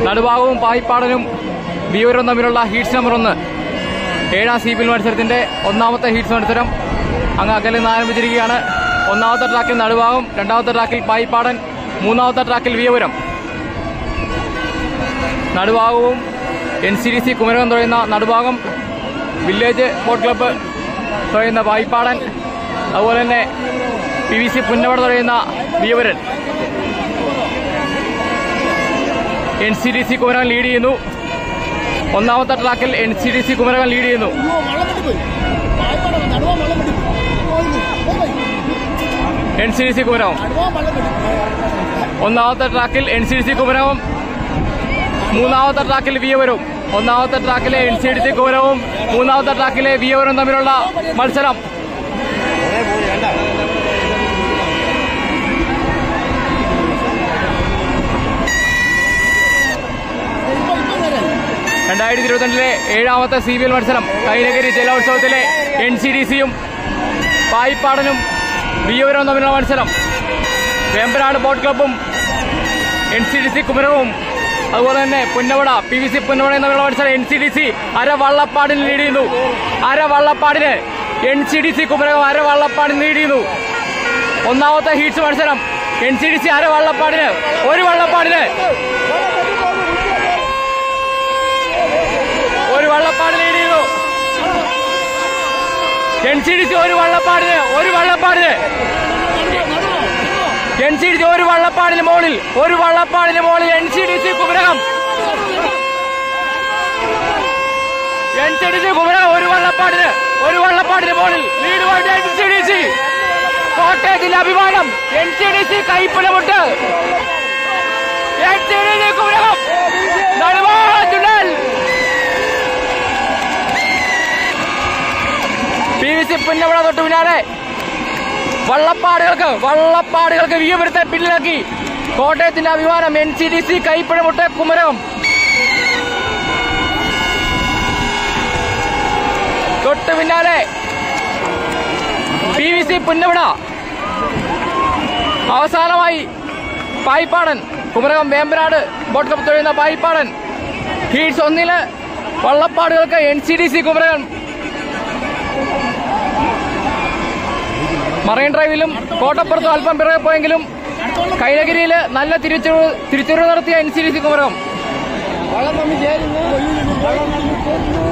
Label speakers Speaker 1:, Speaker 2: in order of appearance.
Speaker 1: നടുഭാഗവും പായിപ്പാടനും വിയൂരും തമ്മിലുള്ള heats number ഒന്ന് ഏഴാം സി പി എൽ മത്സരത്തിന്റെ ഒന്നാമത്തെ ഹീറ്റ്സ് മത്സരം അങ്ങ് അകലിൽ നിന്ന് ആരംഭിച്ചിരിക്കുകയാണ് ഒന്നാമത്തെ ട്രാക്കിൽ നടുഭാഗം രണ്ടാമത്തെ ട്രാക്കിൽ പായിപ്പാടൻ മൂന്നാമത്തെ ട്രാക്കിൽ വിയപുരം നടുഭാഗവും N C D C Kumarakom തുഴയുന്ന നടുഭാഗം വില്ലേജ് ബോട്ട് ക്ലബ്ബ് തുഴയുന്ന പായിപ്പാടൻ അതുപോലെ തന്നെ പി വി സി പുന്നവട തുഴയുന്ന വിയവരൻ N C D C Kumarakom lead ചെയ്യുന്നു ഒന്നാമത്തെ ട്രാക്കിൽ N C D C Kumarakom lead ചെയ്യുന്നു N C D C Kumarakom ഒന്നാമത്തെ ട്രാക്കിൽ N C D C Kumarakom മൂന്നാമത്തെ ട്രാക്കിൽ വിയവരും ഒന്നാമത്തെ ട്രാക്കിലെ എൻ സി ഡി സി കുമരവും മൂന്നാമത്തെ ട്രാക്കിലെ വിയവരും തമ്മിലുള്ള മത്സരം രണ്ടായിരത്തി ഇരുപത്തിരണ്ടിലെ ഏഴാമത്തെ സി ബി എൽ മത്സരം കൈനഗിരി ജലോത്സവത്തിലെ എൻ സി ഡി സിയും പായിപ്പാടനും വിയൂരവും തമ്മിലുള്ള മത്സരം വേമ്പനാട് ബോട്ട് ക്ലബും എൻ സി ഡി സി കുമരവും അതുപോലെ തന്നെ പുന്നവട പി വി സി പുന്നവടയും തമ്മിലുള്ള മത്സരം എൻ സി ഡി സി അര വള്ളപ്പാടിന് ലീഡ് ചെയ്യുന്നു അര വള്ളപ്പാടിന് N C D C Kumarakom അര വള്ളപ്പാടിന് ലീഡ് ചെയ്യുന്നു ഒന്നാമത്തെ ഹീറ്റ്സ് മത്സരം എൻ സി ഡി സി അര വള്ളപ്പാടിന് ഒരു വള്ളപ്പാടിന് ഒരു വള്ളപ്പാട് ലീഡ് ചെയ്തു എൻ സി ഡി സി ഒരു വള്ളപ്പാടിന് ഒരു വള്ളപ്പാടിന് എൻ സി ഡി സി ഒരു വള്ളപ്പാടിന് മുകളിൽ ഒരു വള്ളപ്പാടിന് മുകളിൽ N C D C Kumarakom N C D C Kumarakom ഒരു വള്ളപ്പാടിന് ഒരു വള്ളപ്പാടിന് മുകളിൽ ലീഡ് വേണ്ടി എൻ സി ഡി സി കോട്ടയത്തിന്റെ അഭിമാനം N C D C Kaipuzhamuttu N C D C Kumarakom നടുവാറ്റുണ്ടൽ പി വി സി പുന്നമട തൊട്ട് പിന്നാലെ വള്ളപ്പാടുകൾക്ക് വള്ളപ്പാടുകൾക്ക് വിയപുരത്തെ പിന്നിലാക്കി കോട്ടയത്തിന്റെ അഭിമാനം N C D C Kaipuzhamuttu Kumarakom തൊട്ട് പിന്നാലെ പി വി സി പുന്നമട അവസാനമായി പായിപ്പാടൻ കുമരകം വേമ്പനാട് ബോട്ട് കപ്പ് തൊഴിയുന്ന പായിപ്പാടൻ ഹീറ്റ്സ് ഒന്നില് വള്ളപ്പാടുകൾക്ക് N C D C Kumarakom marine ഡ്രൈവിലും കോട്ടപ്പുറത്തും അല്പം പിറകെ പോയെങ്കിലും കൈനഗിരിയിൽ നല്ല തിരിച്ചുവരവ് തിരിച്ചുവരവ് നടത്തിയ N C D C Kumarakom
Speaker 2: വള്ളം തമ്മിൽ ചേരുന്നു